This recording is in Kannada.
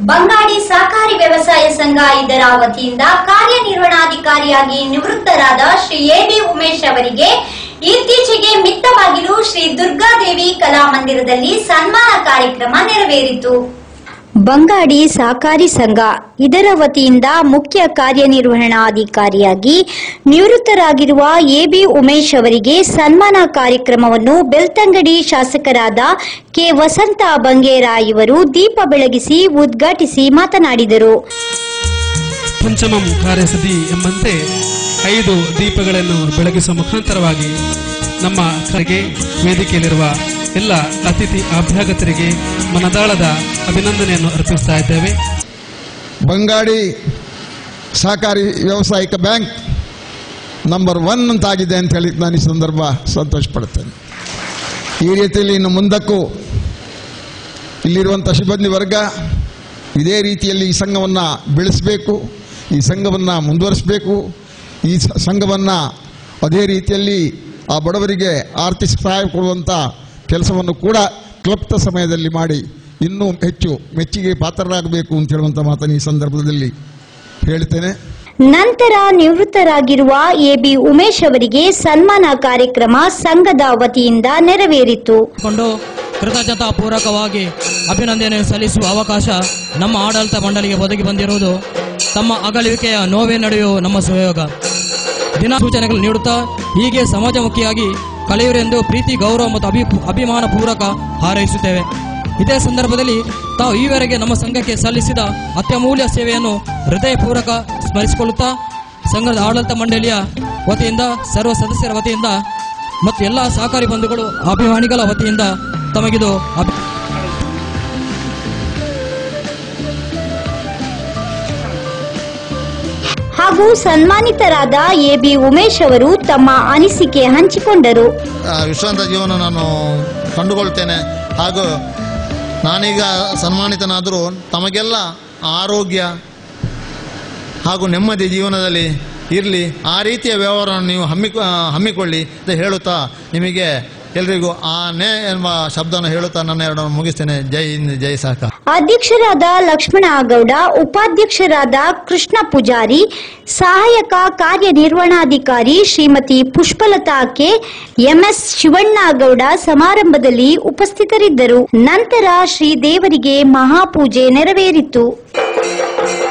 ಬಂಗಾಡಿ ಸಹಕಾರಿ ವ್ಯವಸಾಯ ಸಂಘ ಇದರ ವತಿಯಿಂದ ಕಾರ್ಯನಿರ್ವಹಣಾಧಿಕಾರಿಯಾಗಿ ನಿವೃತ್ತರಾದ ಶ್ರೀ ಎ ಬಿ ಉಮೇಶ್ ಅವರಿಗೆ ಇತ್ತೀಚೆಗೆ ಮಿತ್ತವಾಗಿರು ಶ್ರೀ ದುರ್ಗಾದೇವಿ ಕಲಾಮಂದಿರದಲ್ಲಿ ಸನ್ಮಾನ ಕಾರ್ಯಕ್ರಮ ನೆರವೇರಿತು ಬಂಗಾಡಿ ಸಹಕಾರಿ ಸಂಘ ಇದರ ವತಿಯಿಂದ ಮುಖ್ಯ ಕಾರ್ಯನಿರ್ವಹಣಾಧಿಕಾರಿಯಾಗಿ ನಿವೃತ್ತರಾಗಿರುವ ಎಬಿ ಉಮೇಶ್ ಅವರಿಗೆ ಸನ್ಮಾನ ಕಾರ್ಯಕ್ರಮವನ್ನು ಬೆಳ್ತಂಗಡಿ ಶಾಸಕರಾದ ಕೆ ವಸಂತ ಬಂಗೇರ ಇವರು ದೀಪ ಬೆಳಗಿಸಿ ಉದ್ಘಾಟಿಸಿ ಮಾತನಾಡಿದರು ಪಂಚಮಂ ಕಾರ್ಯಸಿದ್ಧಿ ಎಂಬಂತೆ ಐದು ದೀಪಗಳನ್ನು ಬೆಳಗಿಸುವ ಮುಖಾಂತರವಾಗಿ ನಮ್ಮ ಕರೆಗೆ ವೇದಿಕೆಯಲ್ಲಿರುವ ಎಲ್ಲ ಅತಿಥಿ ಅಭ್ಯಾಗತರಿಗೆ ಮನದಾಳದ ಅಭಿನಂದನೆಯನ್ನು ಅರ್ಪಿಸ್ತಾ ಇದ್ದೇವೆ ಬಂಗಾಡಿ ಸಹಕಾರಿ ವ್ಯಾವಸಾಯಿಕ ಬ್ಯಾಂಕ್ ನಂಬರ್ ಒನ್ ಅಂತಾಗಿದೆ ಅಂತ ಹೇಳಿ ನಾನು ಈ ಸಂದರ್ಭ ಸಂತೋಷ ಪಡ್ತೇನೆ ಈ ರೀತಿಯಲ್ಲಿ ಇನ್ನು ಮುಂದಕ್ಕೂ ಇಲ್ಲಿರುವಂಥ ಸಿಬ್ಬಂದಿ ವರ್ಗ ಇದೇ ರೀತಿಯಲ್ಲಿ ಈ ಸಂಘವನ್ನು ಬೆಳೆಸಬೇಕು ಈ ಸಂಘವನ್ನು ಮುಂದುವರಿಸಬೇಕು ಈ ಸ- ಸಂಘವನ್ನು ಅದೇ ರೀತಿಯಲ್ಲಿ ಆ ಬಡವರಿಗೆ ಆರ್ಥಿಕ ಸಹಾಯ ಕೊಡುವಂಥ ಕೆಲಸವನ್ನು ಕೂಡ ಕ್ಲಪ್ತ ಸಮಯದಲ್ಲಿ ಮಾಡಿ ಇನ್ನೂ ಹೆಚ್ಚು ಮೆಚ್ಚುಗೆ ಪಾತ್ರರಾಗಬೇಕು ಅಂತ ಹೇಳುವಂಥ ಮಾತನ್ನು ಈ ಸಂದರ್ಭದಲ್ಲಿ ಹೇಳ್ತೇನೆ ನಂತರ ನಿವೃತ್ತರಾಗಿರುವ ಎಬಿ ಉಮೇಶ್ ಅವರಿಗೆ ಸನ್ಮಾನ ಕಾರ್ಯಕ್ರಮ ಸಂಘದ ವತಿಯಿಂದ ನೆರವೇರಿತು ಕೊಂಡು ಕೃತಜ್ಞತಾ ಪೂರ್ವಕವಾಗಿ ಅಭಿನಂದನೆ ಸಲ್ಲಿಸುವ ಅವಕಾಶ ನಮ್ಮ ಆಡಳಿತ ಮಂಡಳಿಗೆ ಒದಗಿ ಬಂದಿರುವುದು ತಮ್ಮ ಅಗಲುವಿಕೆಯ ನೋವೇ ನಡೆಯುವ ನಮ್ಮ ಸುಯೋಗ ದಿನ ಸೂಚನೆಗಳು ನೀಡುತ್ತಾ ಹೀಗೆ ಸಮಾಜಮುಖಿಯಾಗಿ ಕಳೆಯುವರೆಂದು ಪ್ರೀತಿ ಗೌರವ ಮತ್ತು ಅಭಿ ಅಭಿಮಾನ ಪೂರ್ವಕ ಹಾರೈಸುತ್ತೇವೆ ಇದೇ ಸಂದರ್ಭದಲ್ಲಿ ತಾವು ಈವರೆಗೆ ನಮ್ಮ ಸಂಘಕ್ಕೆ ಸಲ್ಲಿಸಿದ ಅತ್ಯಮೂಲ್ಯ ಸೇವೆಯನ್ನು ಹೃದಯಪೂರ್ವಕ ಸ್ಮರಿಸಿಕೊಳ್ಳುತ್ತಾ ಸಂಘದ ಆಡಳಿತ ಮಂಡಳಿಯ ವತಿಯಿಂದ ಸರ್ವ ಸದಸ್ಯರ ವತಿಯಿಂದ ಮತ್ತು ಎಲ್ಲ ಸಹಕಾರಿ ಬಂಧುಗಳು ಅಭಿಮಾನಿಗಳ ವತಿಯಿಂದ ತಮಗಿದು ಅಭಿ ಹಾಗೂ ಸನ್ಮಾನಿತರಾದ ಎಬಿ ಉಮೇಶ್ ಅವರು ತಮ್ಮ ಅನಿಸಿಕೆ ಹಂಚಿಕೊಂಡರು ಆ, ವಿಶ್ರಾಂತ ಜೀವನ ನಾನು ಕಂಡುಕೊಳ್ತೇನೆ ಹಾಗೂ ನಾನೀಗ ಸನ್ಮಾನಿತನಾದರೂ ತಮಗೆಲ್ಲ ಆರೋಗ್ಯ ಹಾಗೂ ನೆಮ್ಮದಿ ಜೀವನದಲ್ಲಿ ಇರಲಿ ಆ ರೀತಿಯ ವ್ಯವಹಾರವನ್ನು ನೀವು ಹಮ್ಮಿ ಹಮ್ಮಿಕೊಳ್ಳಿ ಅಂತ ಹೇಳುತ್ತಾ ನಿಮಗೆ ಎಲ್ರಿಗೂ ಆ ನೇ ಎಂಬ ಶಬ್ದವನ್ನು ಹೇಳುತ್ತಾ ನನ್ನ ಎರಡನ್ನು ಮುಗಿಸ್ತೇನೆ ಜೈ ಹಿಂದ್ ಜೈ ಸಹಕಾರ ಅಧ್ಯಕ್ಷರಾದ ಲಕ್ಷ್ಮಣ ಗೌಡ ಉಪಾಧ್ಯಕ್ಷರಾದ ಕೃಷ್ಣ ಪೂಜಾರಿ ಸಹಾಯಕ ಕಾರ್ಯನಿರ್ವಹಣಾಧಿಕಾರಿ ಶ್ರೀಮತಿ ಪುಷ್ಪಲತಾ ಕೆ ಎಂಎಸ್ ಶಿವಣ್ಣಗೌಡ ಸಮಾರಂಭದಲ್ಲಿ ಉಪಸ್ಥಿತರಿದ್ದರು ನಂತರ ಶ್ರೀ ದೇವರಿಗೆ ಮಹಾಪೂಜೆ ನೆರವೇರಿತು